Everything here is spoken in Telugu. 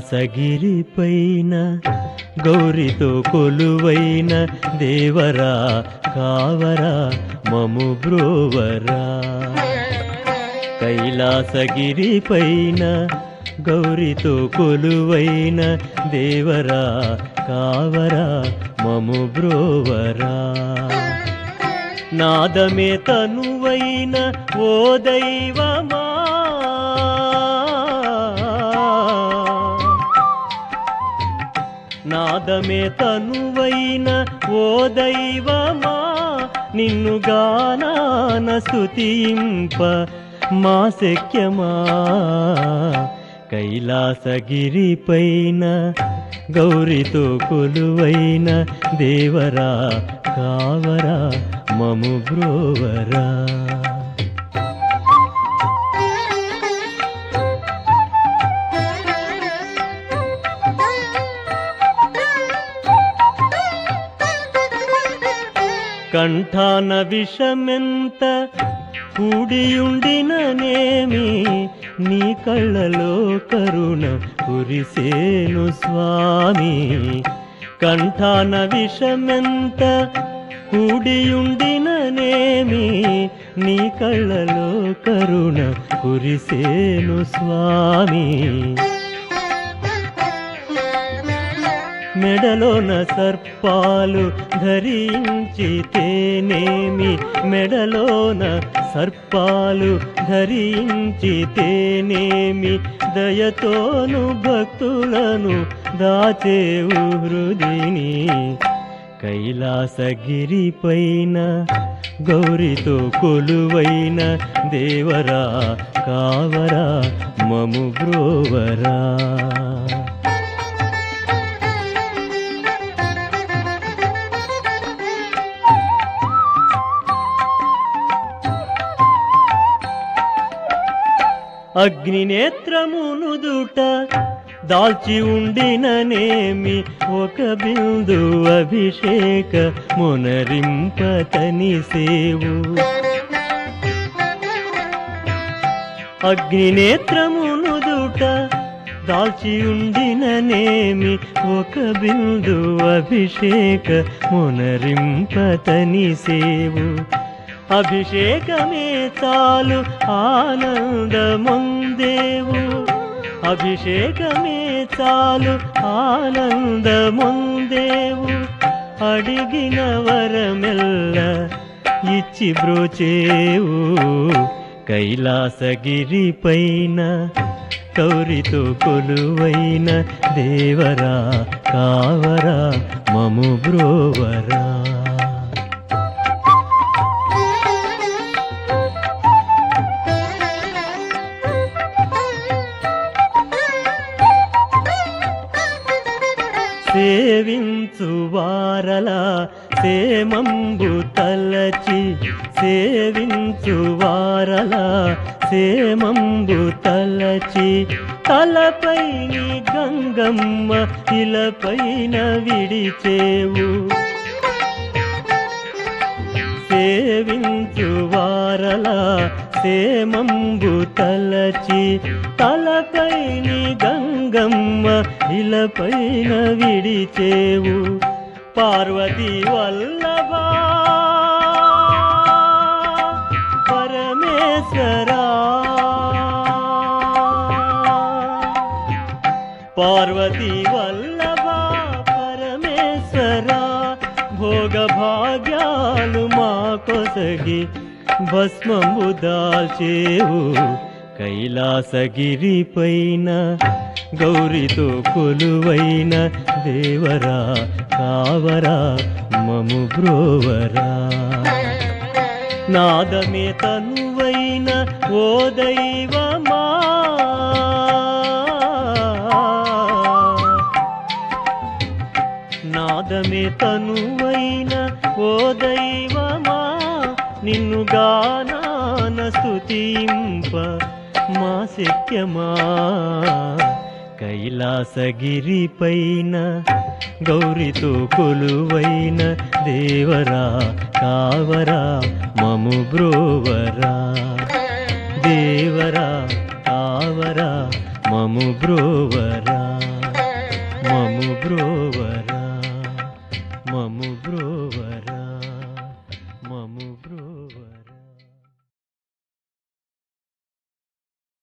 కైలాసగిరిపైన గౌరితో కొలువైన దేవరా కావరా మము బ్రోవరా కైలాసగిరిపైన గౌరితో కొలువైన దేవరా కావరా మము బ్రోవరా నాదమే తనువైన ఓ దైవమా నాదమే తనువైన ఓ దైవమా నిన్ను గానాన స్తుతింప మా శక్యమా కైలాసగిరిపైన గౌరితో కొలువైన దేవరా కావరా మము బ్రోవరా కంఠాన విషమెంత కూడియుండిననేమి నీ కళ్ళలో కరుణ కురిసేను స్వామి కంఠాన విషమెంత కూడియుండిననేమి నీ కళ్ళలో కరుణ కురిసేను స్వామి మెడలోన సర్పాలు ధరించితేనేమి మెడలోన సర్పాలు ధరించితేనేమి దయతోను భక్తులను దాచేవు హృదిని కైలాసగిరిపైన గౌరితో కొలువైన దేవరా కావరా మము బ్రోవరా అగ్నినేత్రమునుదుట దాల్చి ఉండిననేమి ఒక బిందు అభిషేక మునరింపతని సేవు అగ్నినేత్రమునుదుట దాల్చి ఉండిననేమి ఒక బిందు అభిషేక మునరింపతని సేవు అభిషేకమే చాలు ఆనందముందేవు అభిషేకమే చాలు ఆనందముందేవు అడిగిన వరమెల్ల ఇచ్చి బ్రోచేవు కైలాసగిరిపైన కౌరితో కొలువైన దేవరా కావరా మము బ్రోవరా సేవించు వారలా సేమంబు తలచి సేవించు వారలా సేమంబు తలచి తలపై నీ గంగమ్మ ఇలపైన విడిచేవు సేవించు వారలా సేమంబు తలచి తలపై నీ గంగమ్మ ఇలపైన విడిచేవు పార్వతి వల్లభా పరమేశ్వరా పార్వతి వల్లభా పరమేశ్వరా భోగ భాగ్యాలు మా కొసగి భస్మము దాల్చేవు కైలాసగిరిపైన గౌరితో కొలువైన దేవరా కావరా మము బ్రోవరా నాదమే తనువైన ఓ దైవమా నాదమే తనువైన ఓ దైవమా నిన్ను గానాన స్తుతింప మా శక్యమా కైలాసగిరిపైన గౌరితో కొలువైన దేవరా కావరా మము బ్రోవరా దేవరా కావరా మము బ్రోవరా మము బ్రోవరా